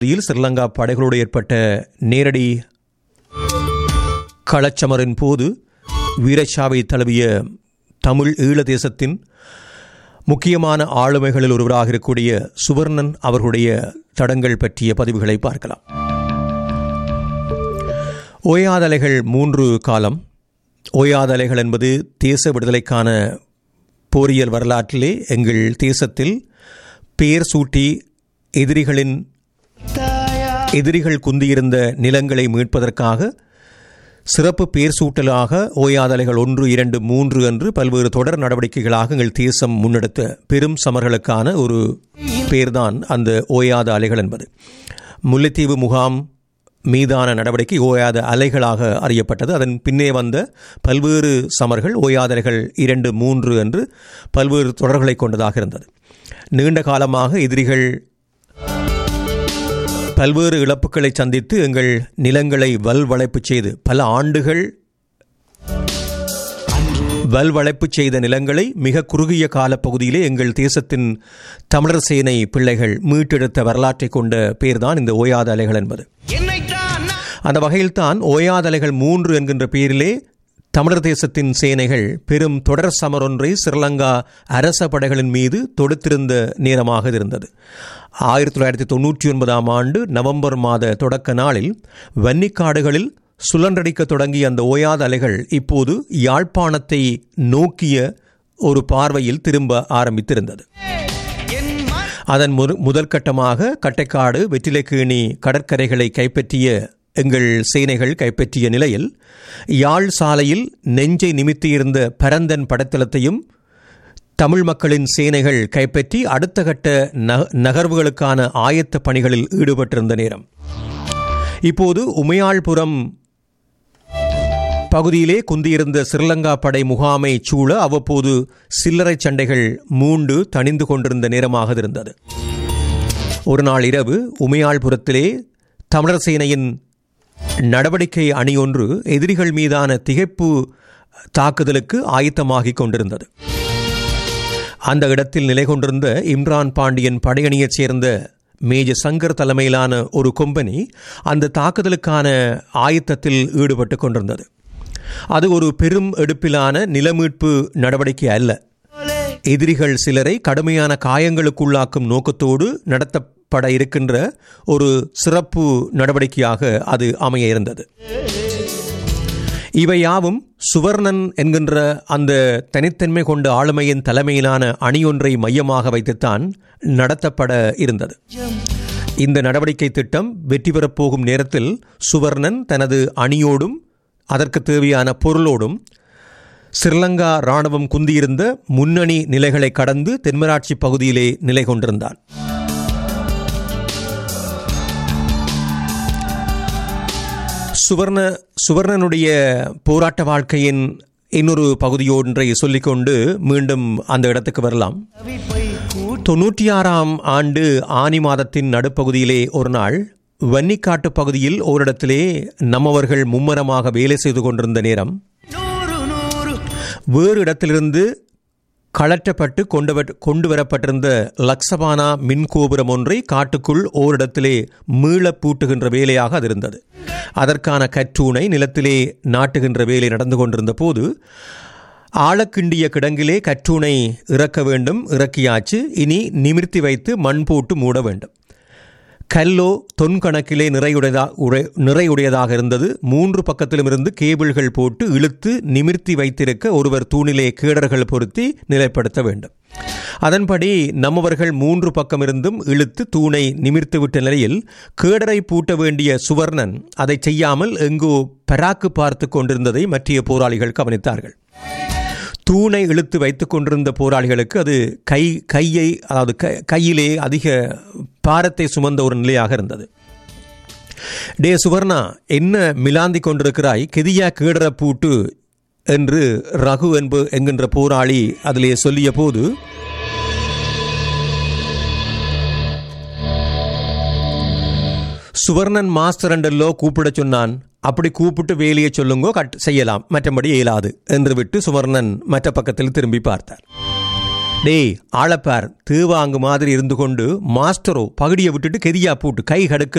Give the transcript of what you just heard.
இதில் ஸ்ரீலங்கா படைகளோடு ஏற்பட்ட நேரடி களச்சமரின் போது வீரச்சாவை தழுவிய தமிழ் ஈழ தேசத்தின் முக்கியமான ஆளுமைகளில் ஒருவராக இருக்கக்கூடிய சுவர்ணன் அவர்களுடைய தடங்கள் பற்றிய பதிவுகளை பார்க்கலாம் ஓயாதலைகள் மூன்று காலம் ஓயாதலைகள் என்பது தேச விடுதலைக்கான போரியல் வரலாற்றிலே எங்கள் தேசத்தில் பெயர் சூட்டி எதிரிகளின் எதிரிகள் குந்தியிருந்த நிலங்களை மீட்பதற்காக சிறப்பு பேர் சூட்டலாக ஓயாதலைகள் ஒன்று இரண்டு மூன்று என்று பல்வேறு தொடர் நடவடிக்கைகளாக எங்கள் தேசம் முன்னெடுத்த பெரும் சமர்களுக்கான ஒரு பேர்தான் அந்த ஓயாத அலைகள் என்பது முல்லைத்தீவு முகாம் மீதான நடவடிக்கை ஓயாத அலைகளாக அறியப்பட்டது அதன் பின்னே வந்த பல்வேறு சமர்கள் ஓயாதலைகள் இரண்டு மூன்று என்று பல்வேறு தொடர்களை கொண்டதாக இருந்தது நீண்ட காலமாக எதிரிகள் பல்வேறு இழப்புகளை சந்தித்து எங்கள் நிலங்களை வல்வளைப்பு செய்து பல ஆண்டுகள் வல்வளைப்பு செய்த நிலங்களை மிக குறுகிய கால பகுதியிலே எங்கள் தேசத்தின் தமிழர் சேனை பிள்ளைகள் மீட்டெடுத்த வரலாற்றை கொண்ட பேர்தான் இந்த ஓயாத அலைகள் என்பது அந்த வகையில்தான் ஓயாத அலைகள் மூன்று என்கின்ற பெயரிலே தமிழர் தேசத்தின் சேனைகள் பெரும் தொடர் சமரொன்றை ஸ்ரீலங்கா அரச படைகளின் மீது தொடுத்திருந்த நேரமாக இருந்தது ஆயிரத்தி தொள்ளாயிரத்தி தொண்ணூற்றி ஒன்பதாம் ஆண்டு நவம்பர் மாத தொடக்க நாளில் வன்னிக்காடுகளில் சுழன்றடிக்க தொடங்கிய அந்த ஓயாத அலைகள் இப்போது யாழ்ப்பாணத்தை நோக்கிய ஒரு பார்வையில் திரும்ப ஆரம்பித்திருந்தது அதன் முதல் கட்டமாக கட்டைக்காடு வெற்றிலைக்கேணி கடற்கரைகளை கைப்பற்றிய எங்கள் சேனைகள் கைப்பற்றிய நிலையில் யாழ் சாலையில் நெஞ்சை நிமித்தியிருந்த பரந்தன் படத்தளத்தையும் தமிழ் மக்களின் சேனைகள் கைப்பற்றி அடுத்த கட்ட நகர்வுகளுக்கான ஆயத்த பணிகளில் ஈடுபட்டிருந்த நேரம் இப்போது உமையாள்புரம் பகுதியிலே குந்தியிருந்த ஸ்ரீலங்கா படை முகாமை சூழ அவ்வப்போது சில்லறை சண்டைகள் மூண்டு தணிந்து கொண்டிருந்த நேரமாக இருந்தது ஒரு நாள் இரவு உமையாள்புரத்திலே தமிழர் சேனையின் நடவடிக்கை அணியொன்று எதிரிகள் மீதான திகைப்பு தாக்குதலுக்கு ஆயத்தமாகிக் கொண்டிருந்தது அந்த இடத்தில் நிலை கொண்டிருந்த இம்ரான் பாண்டியன் படையணியைச் சேர்ந்த மேஜர் சங்கர் தலைமையிலான ஒரு கொம்பனி அந்த தாக்குதலுக்கான ஆயத்தத்தில் ஈடுபட்டு கொண்டிருந்தது அது ஒரு பெரும் எடுப்பிலான நிலமீட்பு நடவடிக்கை அல்ல எதிரிகள் சிலரை கடுமையான காயங்களுக்குள்ளாக்கும் நோக்கத்தோடு நடத்தப்பட இருக்கின்ற ஒரு சிறப்பு நடவடிக்கையாக அது அமைய இருந்தது இவை யாவும் சுவர்ணன் என்கின்ற அந்த தனித்தன்மை கொண்ட ஆளுமையின் தலைமையிலான அணியொன்றை மையமாக வைத்துத்தான் நடத்தப்பட இருந்தது இந்த நடவடிக்கை திட்டம் வெற்றி பெறப் போகும் நேரத்தில் சுவர்ணன் தனது அணியோடும் அதற்கு தேவையான பொருளோடும் ஸ்ரீலங்கா இராணுவம் குந்தியிருந்த முன்னணி நிலைகளை கடந்து தென்மராட்சி பகுதியிலே நிலை கொண்டிருந்தான் சுவர்ண சுவர்ணனுடைய போராட்ட வாழ்க்கையின் இன்னொரு பகுதியொன்றை சொல்லிக்கொண்டு மீண்டும் அந்த இடத்துக்கு வரலாம் தொன்னூற்றி ஆறாம் ஆண்டு ஆனி மாதத்தின் நடுப்பகுதியிலே ஒரு நாள் வன்னிக்காட்டு பகுதியில் ஓரிடத்திலே நம்மவர்கள் மும்மரமாக வேலை செய்து கொண்டிருந்த நேரம் வேறு இடத்திலிருந்து கழற்றப்பட்டு கொண்டு கொண்டு வரப்பட்டிருந்த லக்ஸபானா மின் கோபுரம் ஒன்றை காட்டுக்குள் ஓரிடத்திலே மீள பூட்டுகின்ற வேலையாக அது இருந்தது அதற்கான கற்றூனை நிலத்திலே நாட்டுகின்ற வேலை நடந்து கொண்டிருந்த போது ஆழக்கிண்டிய கிடங்கிலே கற்றூனை இறக்க வேண்டும் இறக்கியாச்சு இனி நிமிர்த்தி வைத்து மண் போட்டு மூட வேண்டும் கல்லோ தொன் கணக்கிலே நிறையுடையதா நிறையுடையதாக இருந்தது மூன்று பக்கத்திலும் இருந்து கேபிள்கள் போட்டு இழுத்து நிமிர்த்தி வைத்திருக்க ஒருவர் தூணிலே கேடர்கள் பொருத்தி நிலைப்படுத்த வேண்டும் அதன்படி நம்மவர்கள் மூன்று பக்கம் இருந்தும் இழுத்து தூணை நிமிர்த்துவிட்ட நிலையில் கேடரை பூட்ட வேண்டிய சுவர்ணன் அதை செய்யாமல் எங்கோ பராக்கு பார்த்து கொண்டிருந்ததை மற்றிய போராளிகள் கவனித்தார்கள் தூணை இழுத்து வைத்துக் கொண்டிருந்த போராளிகளுக்கு அது கை கையை அதாவது கையிலே அதிக பாரத்தை சுமந்த ஒரு நிலையாக இருந்தது டே சுவர்ணா என்ன மிலாந்தி கொண்டிருக்கிறாய் கெதியா கீடற பூட்டு என்று ரகு என்பு என்கின்ற போராளி அதிலே சொல்லிய போது சுவர்ணன் மாஸ்டர் என்றல்லோ கூப்பிட சொன்னான் அப்படி கூப்பிட்டு வேலையை சொல்லுங்கோ கட் செய்யலாம் மற்றபடி இயலாது என்று விட்டு சுவர்ணன் மற்ற பக்கத்தில் திரும்பி பார்த்தார் டேய் ஆளப்பார் தேவாங்கு மாதிரி இருந்து கொண்டு மாஸ்டரோ பகுடியை விட்டுட்டு கெதியா போட்டு கை கடுக்கு